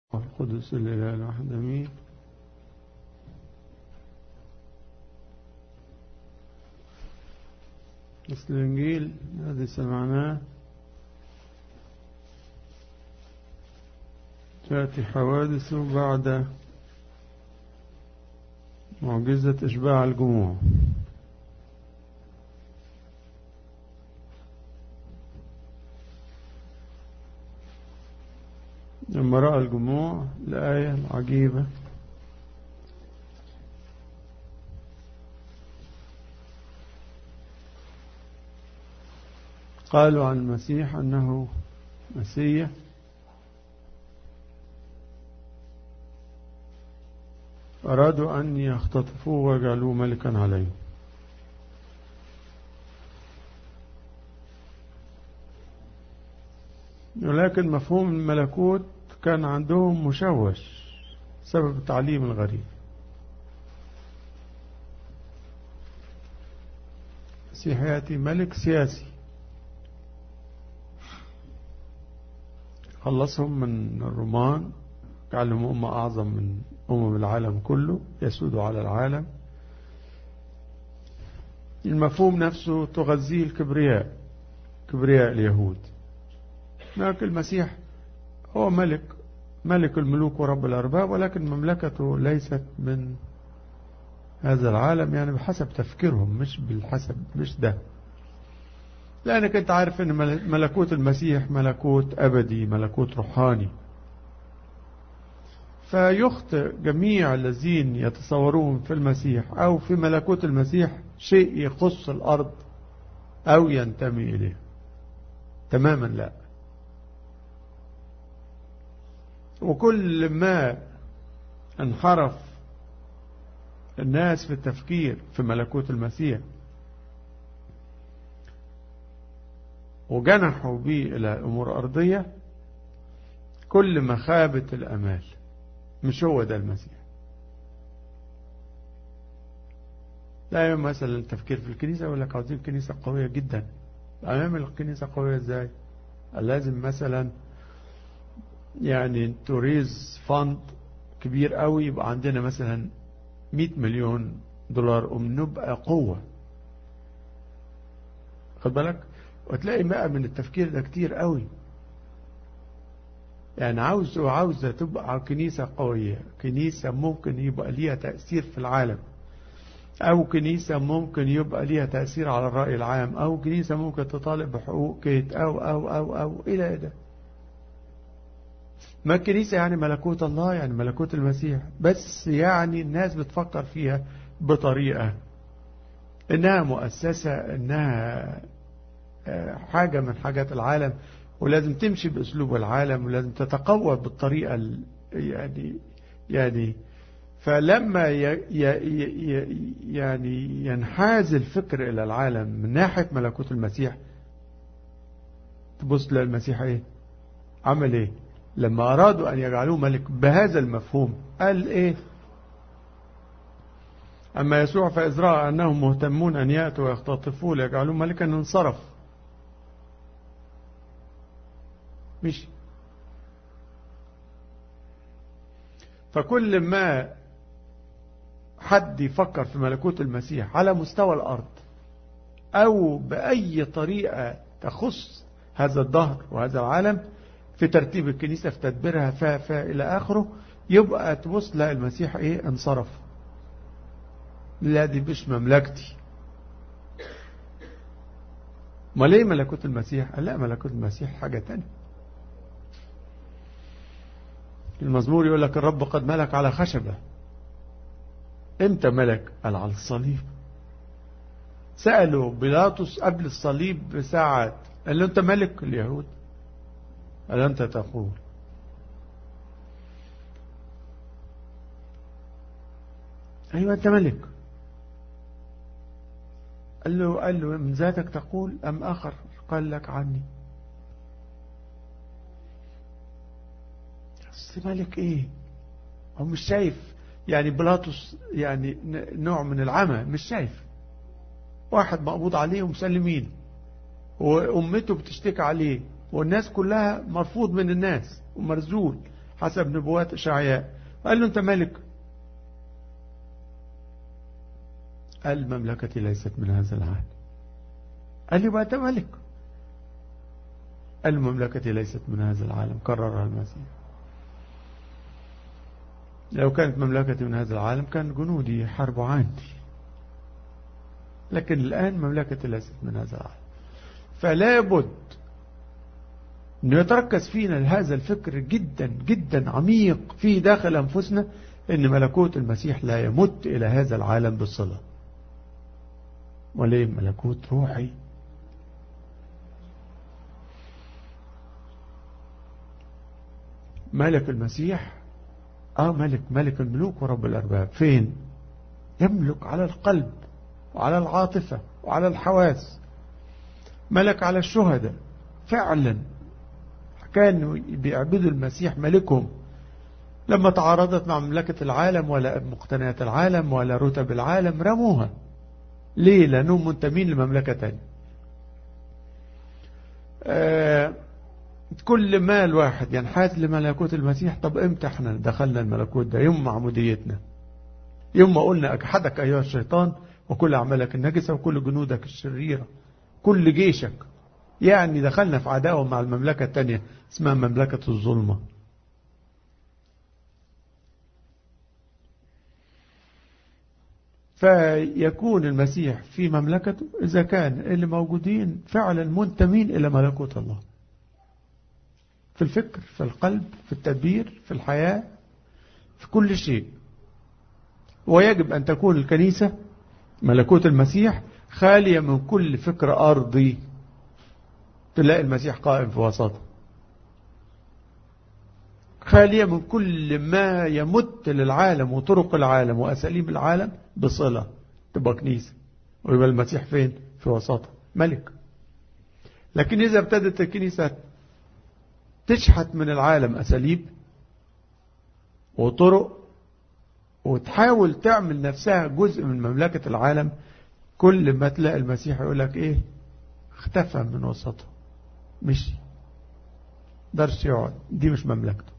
القدس الإله الواحد أمين مثل الإنجيل الذي سمعناه تأتي حوادث بعد معجزة إشباع الجموع لما رأى الجموع الآية العجيبة قالوا عن المسيح أنه مسيح أرادوا أن يختطفوه ويجعلوه ملكا عليهم ولكن مفهوم الملكوت كان عندهم مشوش سبب التعليم الغريب المسيح يأتي ملك سياسي خلصهم من الرومان جعلهم أمة أعظم من أمم العالم كله يسودوا على العالم المفهوم نفسه تغذيه الكبرياء كبرياء اليهود لكن المسيح هو ملك ملك الملوك ورب الأرباب ولكن مملكته ليست من هذا العالم يعني بحسب تفكيرهم مش بالحسب مش ده لأنك أنت عارف أن ملكوت المسيح ملكوت أبدي ملكوت روحاني فيخطئ جميع الذين يتصورون في المسيح أو في ملكوت المسيح شيء يخص الأرض أو ينتمي إليه تماما لا وكل ما انحرف الناس في التفكير في ملكوت المسيح وجنحوا به إلى أمور أرضية كل ما خابت الأمال مش هو ده المسيح لا مثلا التفكير في الكنيسة يقول لك عاوزين كنيسة قوية جدا أمام الكنيسة قوية ازاي لازم مثلا يعني توريز فند كبير قوي يبقى عندنا مثلا 100 مليون دولار ونبقى قوة خد بالك وتلاقي بقى من التفكير ده كتير قوي يعني عاوز وعاوزة تبقى كنيسة قوية كنيسة ممكن يبقى ليها تأثير في العالم أو كنيسة ممكن يبقى ليها تأثير على الرأي العام أو كنيسة ممكن تطالب بحقوق كيت أو أو أو أو إلى ده ما الكنيسة يعني ملكوت الله يعني ملكوت المسيح بس يعني الناس بتفكر فيها بطريقة إنها مؤسسة إنها حاجة من حاجات العالم ولازم تمشي بأسلوب العالم ولازم تتقوى بالطريقة يعني يعني فلما يعني ينحاز الفكر إلى العالم من ناحية ملكوت المسيح تبص للمسيح إيه عمل إيه لما أرادوا أن يجعلوه ملك بهذا المفهوم قال إيه أما يسوع فإذ رأى أنهم مهتمون أن يأتوا ويختطفوه ليجعلوه ملكا انصرف مش فكل ما حد يفكر في ملكوت المسيح على مستوى الأرض أو بأي طريقة تخص هذا الظهر وهذا العالم في ترتيب الكنيسة في تدبيرها فا فا إلى آخره يبقى تبص لا المسيح إيه انصرف لا دي مش مملكتي ما ليه ملكوت المسيح قال لا ملكوت المسيح حاجة تانية المزمور يقول لك الرب قد ملك على خشبة امتى ملك قال على الصليب سألوا بيلاطس قبل الصليب بساعات قال له انت ملك اليهود قال انت تقول ايوه انت ملك قال له قال له من ذاتك تقول ام اخر قال لك عني بس ملك ايه هو مش شايف يعني بيلاطس يعني نوع من العمى مش شايف واحد مقبوض عليه ومسلمين وامته بتشتكي عليه والناس كلها مرفوض من الناس ومرزول حسب نبوات إشعياء قال له أنت ملك قال مملكتي ليست من هذا العالم قال لي بقى أنت ملك قال مملكتي ليست من هذا العالم كررها المسيح لو كانت مملكتي من هذا العالم كان جنودي حربوا عندي لكن الآن مملكتي ليست من هذا العالم فلا بد أن يتركز فينا هذا الفكر جدا جدا عميق في داخل أنفسنا أن ملكوت المسيح لا يمت إلى هذا العالم بالصلة وليه ملكوت روحي ملك المسيح آه ملك ملك الملوك ورب الأرباب فين يملك على القلب وعلى العاطفة وعلى الحواس ملك على الشهداء فعلا كانوا بيعبدوا المسيح ملكهم لما تعارضت مع مملكة العالم ولا مقتنيات العالم ولا رتب العالم رموها ليه لأنهم منتمين لمملكة تانية آه كل ما الواحد ينحاز لملكوت المسيح طب امتى احنا دخلنا الملكوت ده يوم معموديتنا يوم ما قلنا أجحدك أيها الشيطان وكل أعمالك النجسة وكل جنودك الشريرة كل جيشك يعني دخلنا في عداوة مع المملكة التانية اسمها مملكة الظلمة فيكون المسيح في مملكته إذا كان اللي موجودين فعلا منتمين إلى ملكوت الله في الفكر في القلب في التدبير في الحياة في كل شيء ويجب أن تكون الكنيسة ملكوت المسيح خالية من كل فكر أرضي تلاقي المسيح قائم في وسطه خالية من كل ما يمت للعالم وطرق العالم وأساليب العالم بصلة تبقى كنيسة ويبقى المسيح فين في وسطها ملك لكن إذا ابتدت الكنيسة تشحت من العالم أساليب وطرق وتحاول تعمل نفسها جزء من مملكة العالم كل ما تلاقي المسيح يقول لك ايه اختفى من وسطه مشي درش يقعد دي مش مملكته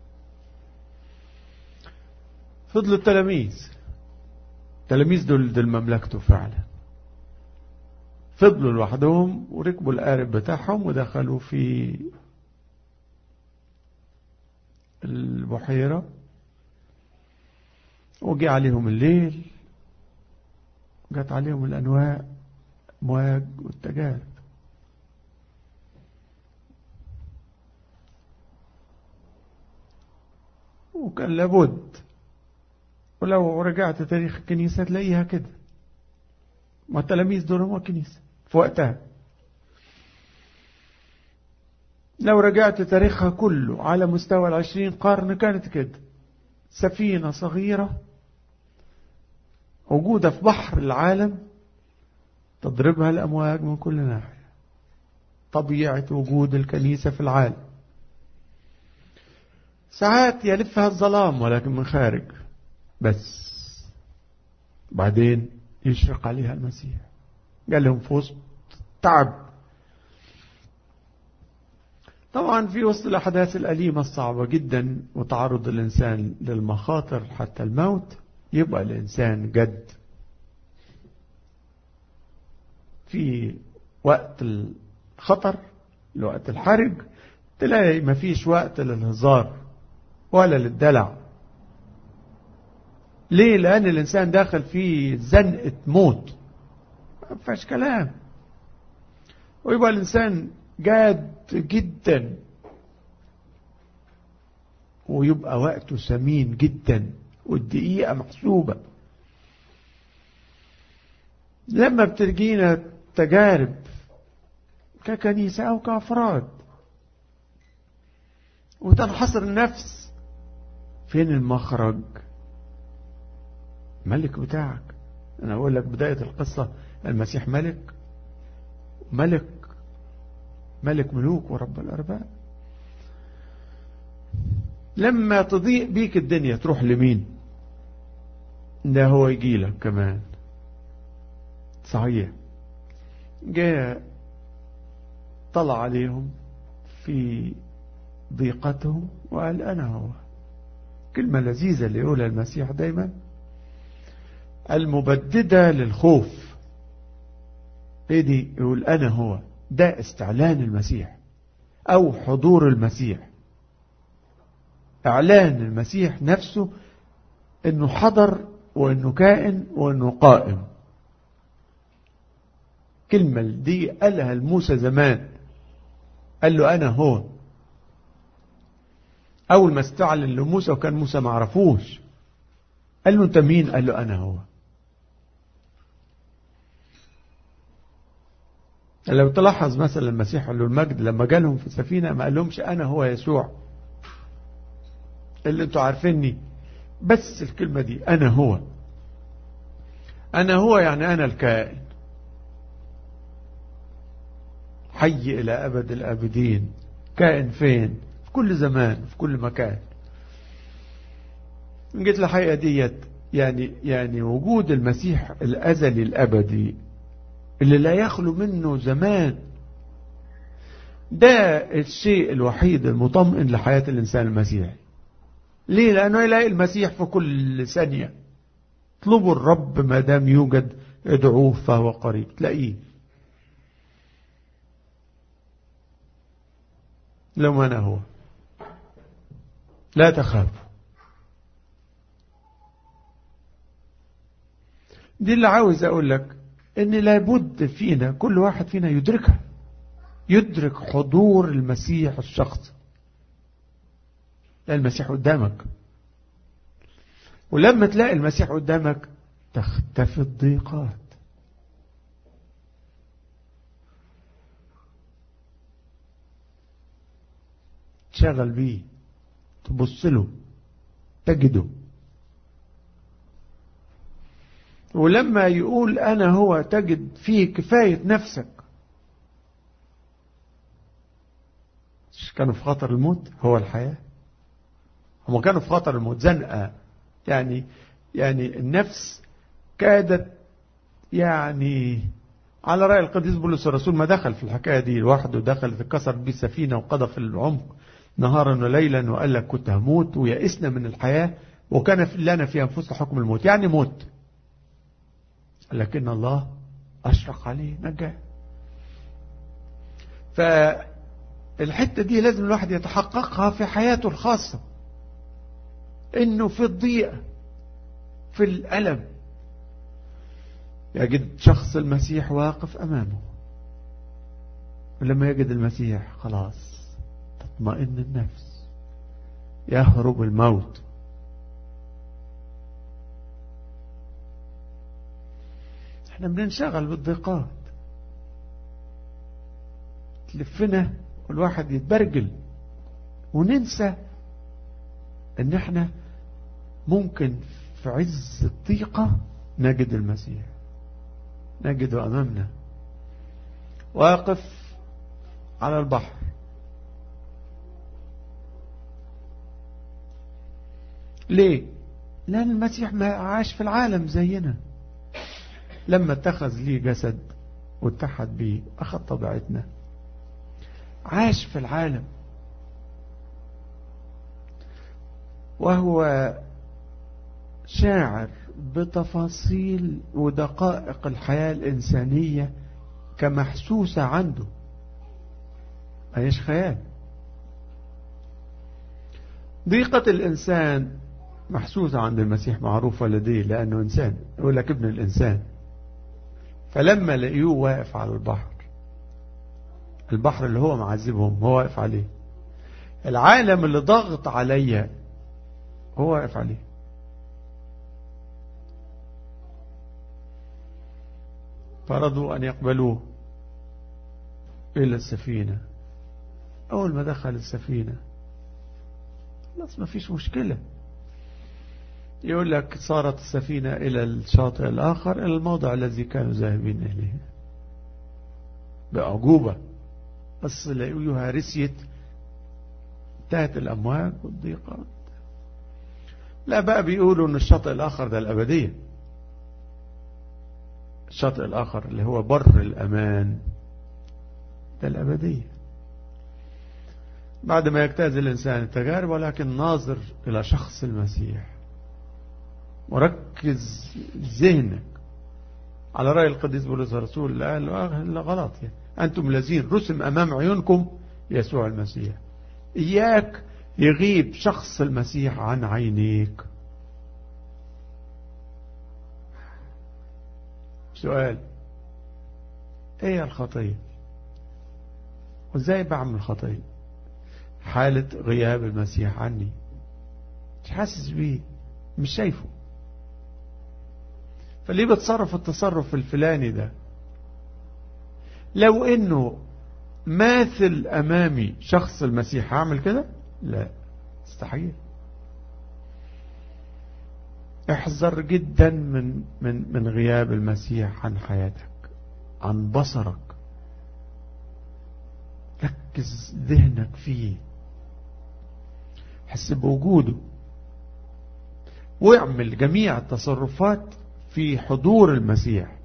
فضلوا التلاميذ التلاميذ دول دول مملكته فعلا فضلوا لوحدهم وركبوا القارب بتاعهم ودخلوا في البحيرة وجي عليهم الليل جت عليهم الأنواع مواج والتجارب وكان لابد ولو رجعت تاريخ الكنيسة تلاقيها كده ما التلاميذ دول هم كنيسة في وقتها لو رجعت تاريخها كله على مستوى العشرين قرن كانت كده سفينة صغيرة موجودة في بحر العالم تضربها الأمواج من كل ناحية طبيعة وجود الكنيسة في العالم ساعات يلفها الظلام ولكن من خارج بس بعدين يشرق عليها المسيح قال لهم في وسط تعب طبعا في وسط الأحداث الأليمة الصعبة جدا وتعرض الإنسان للمخاطر حتى الموت يبقى الإنسان جد في وقت الخطر لوقت الحرج تلاقي مفيش وقت للهزار ولا للدلع ليه لأن الإنسان داخل في زنقة موت ما فيهاش كلام ويبقى الإنسان جاد جدا ويبقى وقته ثمين جدا والدقيقة محسوبة لما بترجينا تجارب ككنيسة أو كأفراد وتنحصر النفس فين المخرج ملك بتاعك أنا أقول لك بداية القصة المسيح ملك ملك ملك ملوك ورب الأرباب لما تضيق بيك الدنيا تروح لمين ده هو يجي لك كمان صحيح جاء طلع عليهم في ضيقتهم وقال أنا هو كلمة لذيذة اللي يقولها المسيح دايما المبددة للخوف ايه دي يقول أنا هو ده استعلان المسيح أو حضور المسيح إعلان المسيح نفسه أنه حضر وأنه كائن وأنه قائم كلمة دي قالها لموسى زمان قال له أنا هو أول ما استعلن لموسى وكان موسى ما عرفوش قال له أنت مين قال له أنا هو لو تلاحظ مثلا المسيح قال له المجد لما جالهم في السفينة ما قال لهمش أنا هو يسوع اللي انتوا عارفيني بس الكلمة دي أنا هو أنا هو يعني أنا الكائن حي إلى أبد الآبدين كائن فين في كل زمان في كل مكان جيت الحقيقة ديت يعني يعني وجود المسيح الأزلي الأبدي اللي لا يخلو منه زمان ده الشيء الوحيد المطمئن لحياة الإنسان المسيحي ليه لأنه يلاقي المسيح في كل ثانية اطلبوا الرب ما دام يوجد ادعوه فهو قريب تلاقيه لو أنا هو لا تخافوا دي اللي عاوز أقول لك ان لابد فينا كل واحد فينا يدركها يدرك حضور المسيح الشخص لا المسيح قدامك ولما تلاقي المسيح قدامك تختفي الضيقات تشغل بيه تبص له تجده ولما يقول أنا هو تجد فيه كفاية نفسك كانوا في خطر الموت هو الحياة هم كانوا في خطر الموت زنقة يعني يعني النفس كادت يعني على رأي القديس بولس الرسول ما دخل في الحكاية دي لوحده دخل اتكسر بيه سفينة وقضى في العمق نهارا وليلا وقال لك كنت هموت ويئسنا من الحياة وكان لنا في أنفسنا حكم الموت يعني موت لكن الله أشرق عليه نجاه فالحتة دي لازم الواحد يتحققها في حياته الخاصة انه في الضيقة في الألم يجد شخص المسيح واقف أمامه ولما يجد المسيح خلاص تطمئن النفس يهرب الموت احنا بننشغل بالضيقات تلفنا والواحد يتبرجل وننسى ان احنا ممكن في عز الضيقة نجد المسيح نجده امامنا واقف على البحر ليه لان المسيح ما عاش في العالم زينا لما اتخذ لي جسد واتحد بيه أخذ طبيعتنا عاش في العالم وهو شاعر بتفاصيل ودقائق الحياة الإنسانية كمحسوسة عنده أيش خيال ضيقة الإنسان محسوسة عند المسيح معروفة لديه لأنه إنسان يقول لك ابن الإنسان فلما لقيوه واقف على البحر البحر اللي هو معذبهم هو واقف عليه العالم اللي ضغط عليا هو واقف عليه فرضوا أن يقبلوه إلى السفينة أول ما دخل السفينة خلاص ما فيش مشكلة يقول لك صارت السفينة إلى الشاطئ الآخر إلى الموضع الذي كانوا ذاهبين إليه بأعجوبة بس لقيوها رسيت انتهت الأمواج والضيقات لا بقى بيقولوا أن الشاطئ الآخر ده الأبدية الشاطئ الآخر اللي هو بر الأمان ده الأبدية بعد ما يجتاز الإنسان التجارب ولكن ناظر إلى شخص المسيح وركز ذهنك على رأي القديس بولس الرسول قال لا غلط يعني. أنتم الذين رسم أمام عيونكم يسوع المسيح إياك يغيب شخص المسيح عن عينيك سؤال ايه الخطية وازاي بعمل خطية حالة غياب المسيح عني مش حاسس بيه مش شايفه فليه بتصرف التصرف الفلاني ده لو انه ماثل امامي شخص المسيح هعمل كده لا استحيل احذر جدا من من من غياب المسيح عن حياتك عن بصرك ركز ذهنك فيه حس بوجوده واعمل جميع التصرفات في حضور المسيح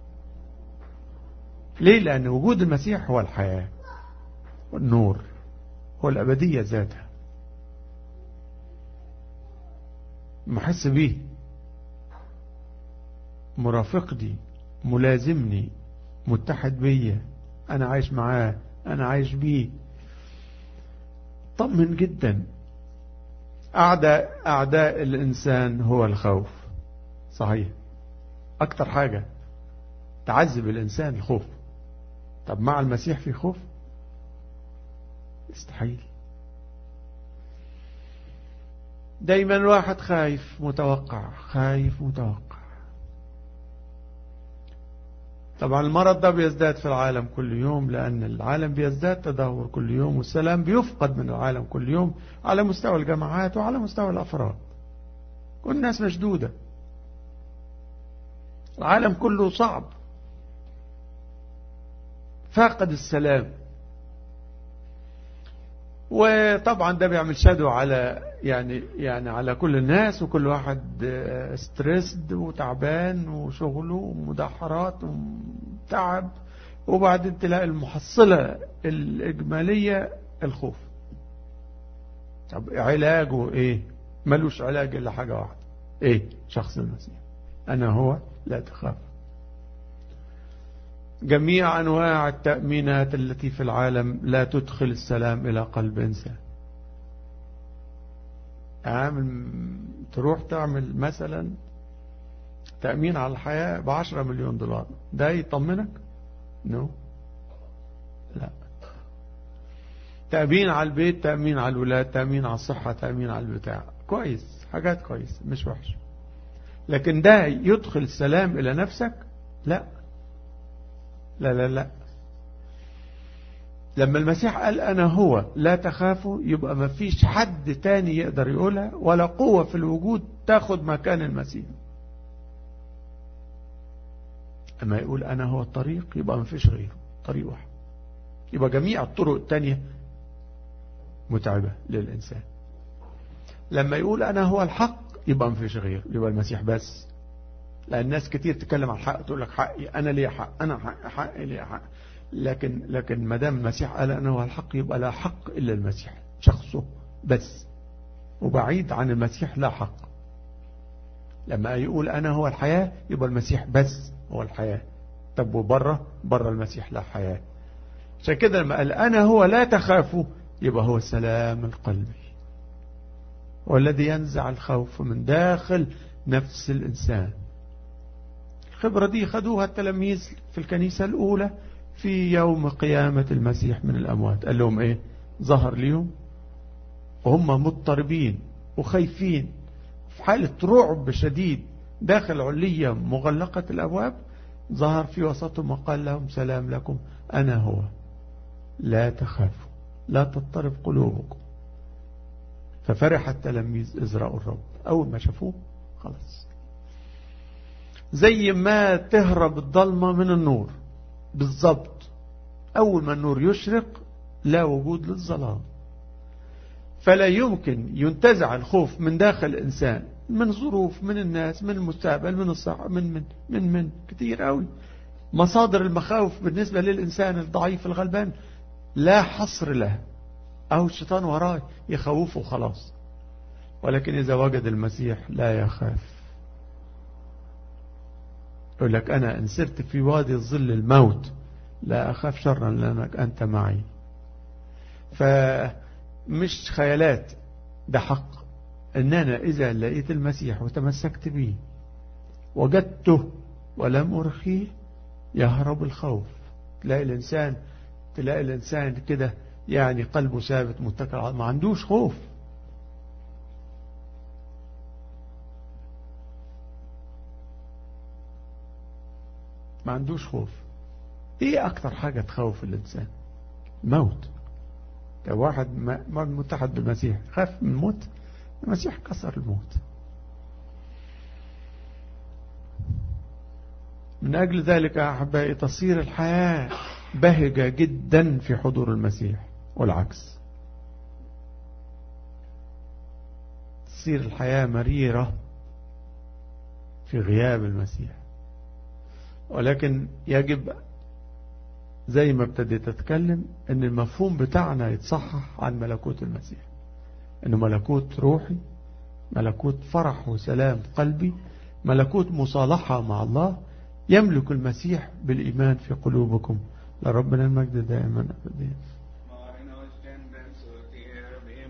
ليه لأن وجود المسيح هو الحياة والنور هو الأبدية ذاتها محس بيه مرافقني ملازمني متحد بيا أنا عايش معاه أنا عايش بيه طمن جدا أعداء أعداء الإنسان هو الخوف صحيح أكتر حاجة تعذب الإنسان الخوف طب مع المسيح في خوف استحيل دايما الواحد خايف متوقع خايف متوقع طبعا المرض ده بيزداد في العالم كل يوم لأن العالم بيزداد تدهور كل يوم والسلام بيفقد من العالم كل يوم على مستوى الجماعات وعلى مستوى الأفراد كل الناس مشدودة العالم كله صعب فاقد السلام وطبعا ده بيعمل شادو على يعني يعني على كل الناس وكل واحد ستريسد وتعبان وشغله ومدحرات وتعب وبعدين تلاقي المحصلة الإجمالية الخوف طب علاجه ايه ملوش علاج إلا حاجة واحدة ايه شخص المسيح أنا هو لا تخاف جميع أنواع التأمينات التي في العالم لا تدخل السلام إلى قلب إنسان عامل تروح تعمل مثلا تأمين على الحياة بعشرة مليون دولار ده يطمنك نو no. لا تأمين على البيت تأمين على الولاد تأمين على الصحة تأمين على البتاع كويس حاجات كويس مش وحش لكن ده يدخل السلام إلى نفسك لا لا لا لا لما المسيح قال أنا هو لا تخافوا يبقى ما فيش حد تاني يقدر يقولها ولا قوة في الوجود تاخد مكان المسيح أما يقول أنا هو الطريق يبقى ما فيش غيره طريق واحد يبقى جميع الطرق التانية متعبة للإنسان لما يقول أنا هو الحق يبقى ما فيش غيره يبقى المسيح بس لأن ناس كتير تتكلم عن الحق تقول لك حقي أنا لي حق أنا حق حقي لي حق لكن لكن ما دام المسيح قال أنا هو الحق يبقى لا حق إلا المسيح شخصه بس وبعيد عن المسيح لا حق لما يقول أنا هو الحياة يبقى المسيح بس هو الحياة طب وبره بره المسيح لا حياة عشان كده لما قال أنا هو لا تخافوا يبقى هو السلام القلبي والذي ينزع الخوف من داخل نفس الإنسان الخبرة دي خدوها التلاميذ في الكنيسة الأولى في يوم قيامة المسيح من الأموات قال لهم إيه ظهر ليهم وهم مضطربين وخايفين في حالة رعب شديد داخل علية مغلقة الأبواب ظهر في وسطهم وقال لهم سلام لكم أنا هو لا تخافوا لا تضطرب قلوبكم ففرح التلاميذ إزراء الرب أول ما شافوه خلاص زي ما تهرب الضلمة من النور بالضبط أول ما النور يشرق لا وجود للظلام فلا يمكن ينتزع الخوف من داخل الإنسان من ظروف من الناس من المستقبل من الصحة من من من من كتير قوي مصادر المخاوف بالنسبة للإنسان الضعيف الغلبان لا حصر لها أو الشيطان وراه يخوفه خلاص ولكن إذا وجد المسيح لا يخاف يقول لك أنا إن سرت في وادي الظل الموت لا أخاف شرا لأنك أنت معي فمش خيالات ده حق أن أنا إذا لقيت المسيح وتمسكت به وجدته ولم أرخيه يهرب الخوف تلاقي الإنسان تلاقي الإنسان كده يعني قلبه ثابت متكل ما عندوش خوف ما عندوش خوف ايه اكتر حاجة تخوف الانسان موت لو واحد متحد بالمسيح خاف من الموت المسيح كسر الموت من أجل ذلك أحبائي تصير الحياة بهجة جدا في حضور المسيح والعكس تصير الحياة مريرة في غياب المسيح ولكن يجب زي ما ابتديت أتكلم أن المفهوم بتاعنا يتصحح عن ملكوت المسيح أنه ملكوت روحي ملكوت فرح وسلام قلبي ملكوت مصالحة مع الله يملك المسيح بالإيمان في قلوبكم لربنا المجد دائما أبدا